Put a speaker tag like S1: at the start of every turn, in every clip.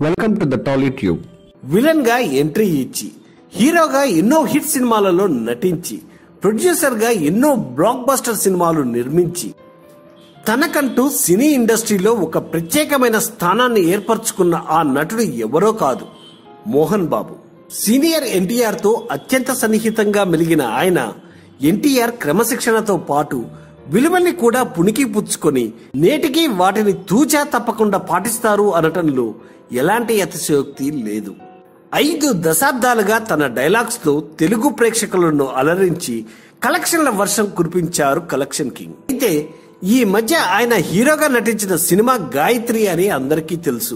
S1: welcome to the Tolly Tube
S2: villain గా entry ఇచ్చి హీరోగా ఎన్నో హిట్ సినిమాలలో నటించి ప్రొడ్యూసర్ గా ఎన్నో బ్లాక్ బస్టర్ సినిమాలు నిర్మించి తనకంటూ సినీ ఇండస్ట్రీలో ఒక ప్రత్యేకమైన స్థానాన్ని ఏర్పరచుకున్న ఆ నటుడు ఎవరో కాదు మోహన్ బాబు సీనియర్ ఎన్టీఆర్ తో అత్యంత సన్నిహితంగా మెలిగిన ఆయన ఎన్టీఆర్ క్రమశిక్షణతో పాటు విలువల్ని కూడా పుణికి పుచ్చుకొని నేటికి వాటిని తూచా తప్పకుండా పాటిస్తారు అనటంలో ఎలాంటి అతిశయోక్తి లేదు ఐదు దశాబ్దాలుగా తన డైలాగ్స్ తో తెలుగు ప్రేక్షకులను అలరించి కలెక్షన్ల వర్షం కురిపించారు కలెక్షన్ కింగ్ అయితే ఈ మధ్య ఆయన హీరోగా నటించిన సినిమా గాయత్రి అని అందరికీ తెలుసు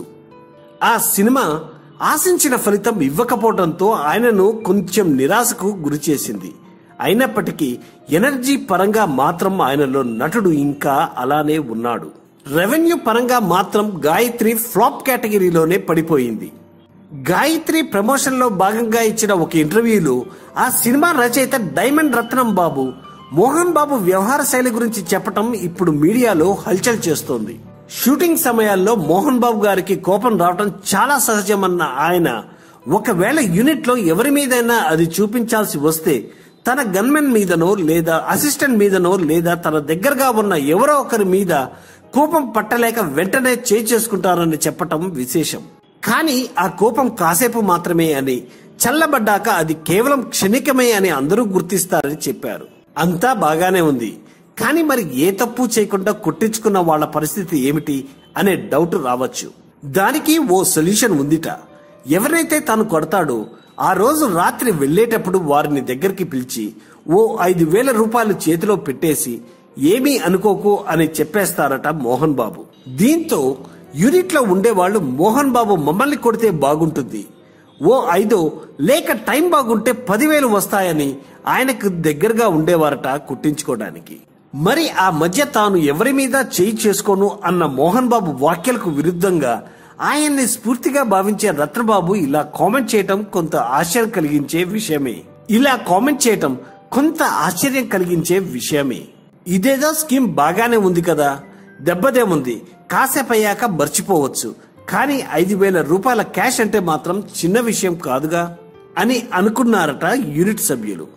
S2: ఆ సినిమా ఆశించిన ఫలితం ఇవ్వకపోవడంతో ఆయనను కొంచెం నిరాశకు గురి చేసింది అయినప్పటికీ ఎనర్జీ పరంగా మాత్రం ఆయనలో నటుడు ఇంకా అలానే ఉన్నాడు రెవెన్యూ పరంగా మాత్రం గాయత్రి ఫ్లాప్ కేటగిరీలోనే పడిపోయింది గాయత్రి ప్రమోషన్ లో భాగంగా ఇచ్చిన ఒక ఇంటర్వ్యూలో ఆ సినిమా రచయిత డైమండ్ రత్నం బాబు మోహన్ బాబు వ్యవహార శైలి గురించి చెప్పటం ఇప్పుడు మీడియాలో హల్చల్ చేస్తోంది షూటింగ్ సమయాల్లో మోహన్ బాబు గారికి కోపం రావటం చాలా సహజమన్న ఆయన ఒకవేళ యూనిట్ లో ఎవరి మీదైనా అది చూపించాల్సి వస్తే తన గన్మెన్ మీదనో లేదా అసిస్టెంట్ మీదనో లేదా తన దగ్గరగా ఉన్న ఎవరో ఒకరి మీద కోపం పట్టలేక వెంటనే చేయి చేసుకుంటారని చెప్పటం విశేషం కానీ ఆ కోపం కాసేపు మాత్రమే అని చల్లబడ్డాక అది కేవలం క్షణికమే అని అందరూ గుర్తిస్తారని చెప్పారు అంతా బాగానే ఉంది కానీ మరి ఏ తప్పు చేయకుండా కొట్టించుకున్న వాళ్ళ పరిస్థితి ఏమిటి అనే డౌట్ రావచ్చు దానికి ఓ సొల్యూషన్ ఉందిట ఎవరైతే తాను కొడతాడో ఆ రోజు రాత్రి వెళ్ళేటప్పుడు వారిని దగ్గరికి పిలిచి ఓ ఐదు వేల రూపాయలు చేతిలో పెట్టేసి ఏమీ అనుకోకు అని చెప్పేస్తారట మోహన్ బాబు దీంతో యూనిట్ లో ఉండేవాళ్ళు మోహన్ బాబు మమ్మల్ని కొడితే బాగుంటుంది ఓ ఐదో లేక టైం బాగుంటే పదివేలు వస్తాయని ఆయనకు దగ్గరగా ఉండేవారట కుట్టించుకోవడానికి మరి ఆ మధ్య తాను ఎవరి మీద చేయి చేసుకోను అన్న మోహన్ బాబు వ్యాఖ్యలకు విరుద్ధంగా ఆయన్ని స్ఫూర్తిగా భావించే రత్నబాబు ఇలా కామెంట్ చేయటం కొంత ఆశ్చర్యం కలిగించే విషయమే ఇలా కామెంట్ చేయటం కొంత ఆశ్చర్యం కలిగించే విషయమే ఇదేదో స్కీమ్ బాగానే ఉంది కదా దెబ్బదేముంది కాసేపు అయ్యాక మర్చిపోవచ్చు కానీ ఐదు వేల రూపాయల క్యాష్ అంటే మాత్రం చిన్న విషయం కాదుగా అని అనుకున్నారట యూనిట్ సభ్యులు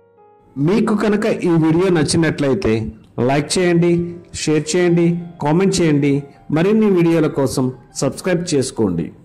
S1: మీకు కనుక ఈ వీడియో నచ్చినట్లయితే లైక్ చేయండి షేర్ చేయండి కామెంట్ చేయండి మరిన్ని వీడియోల కోసం సబ్స్క్రైబ్ చేసుకోండి